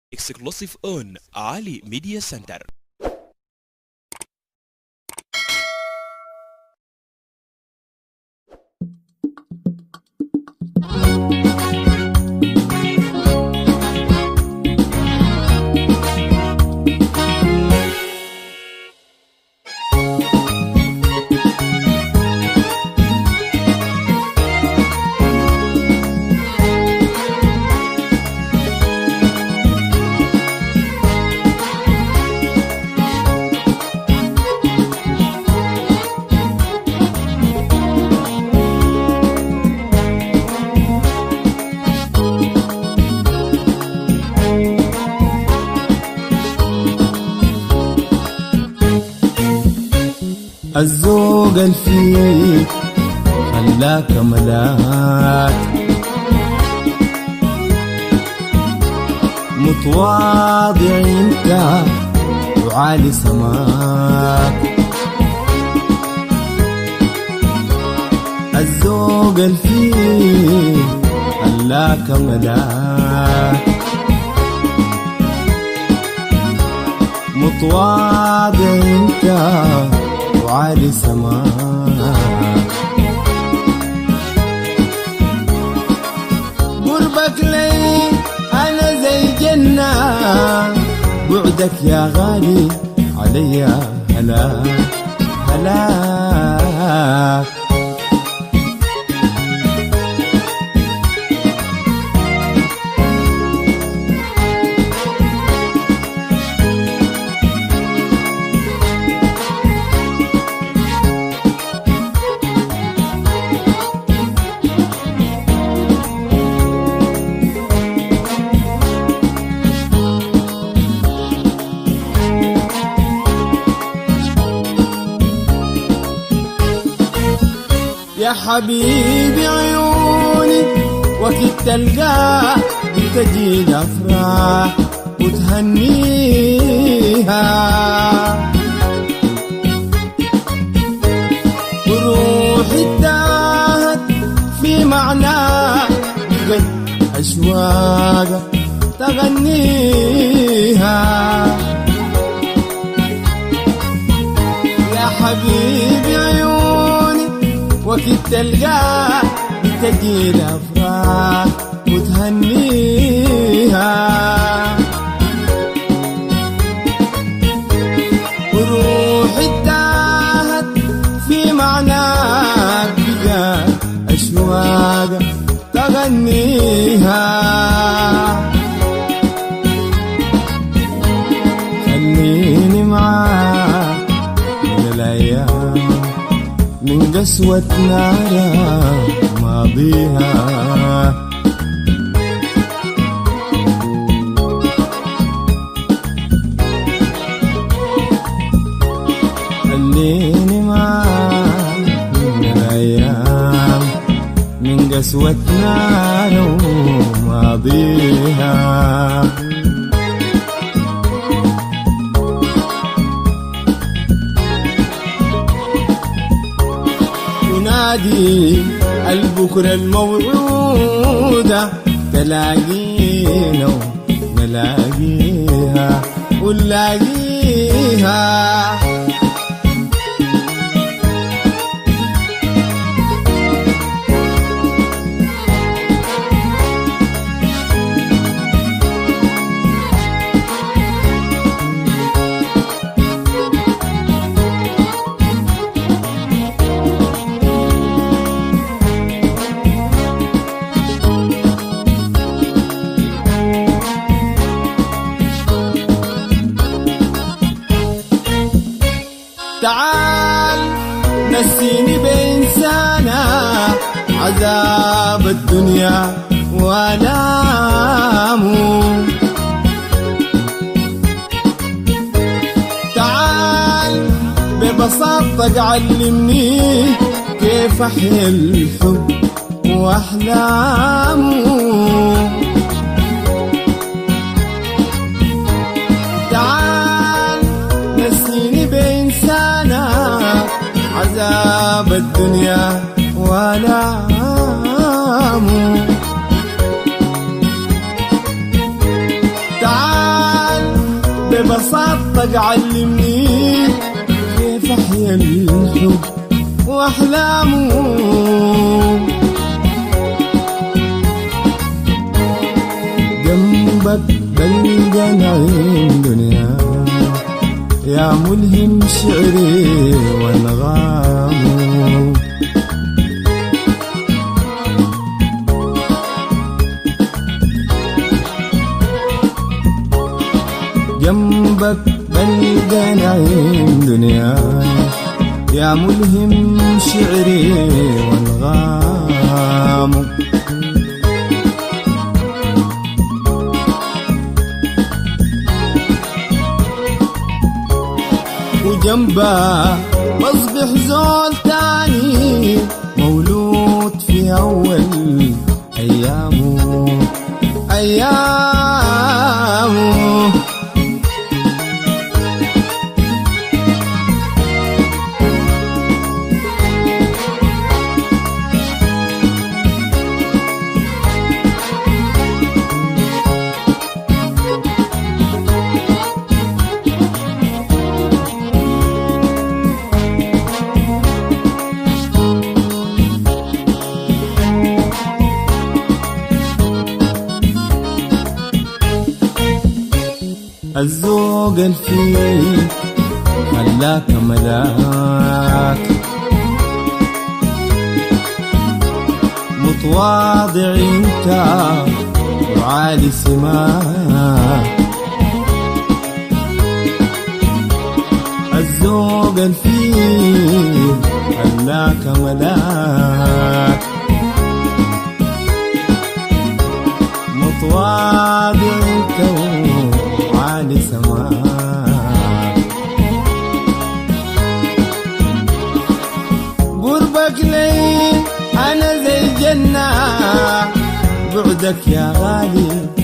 exclusive on Ali Media Center. الذوق الفيك خلاك ملاك متواضع انت وعالي سماك الذوق الفيك خلاك ملاك متواضع انت وعالي سماك قربك لي انا زي جنة بعدك يا غالي عليا هلاك هلاك يا حبيبي عيوني وقت تلقاه بتجي الافراح وتهنيها وروحي تاهت في معناه بقت اشواق تغنيها يا حبيبي عيوني وقت تلقاه بتجي الافراح وتهنيها وروحي تاهت في معناك بقى اشواق تغنيها خليني معاك من الايام من قسوة نارا ماضيها خليني معاك من الأيام من قسوة نارا ماضيها ينادي البكرة الموعودة تلاقينا ونلاقيها ونلاقيها تعال نسيني بإنسانة عذاب الدنيا وآلامه تعال ببساطة علمني كيف أحيا الحب وأحلامه تعال نسيني بإنسانة عذاب الدنيا وآلامه تعال ببساطتك علمني كيف احيا الحب واحلامه جنبك بلقى نعيم دنيا يا ملهم شعري وانغامه جنبك بلقى نعيم دنيا يا ملهم شعري وانغامه وجنبه بصبح زول تاني مولود في أول أيامه أيامه الذوق الفيك خلاك ملاك متواضع انت وعالي سماك الذوق الفيك خلاك ملاك متواضع انت وعالي سماك قربك لي انا زي جنة بعدك يا غالي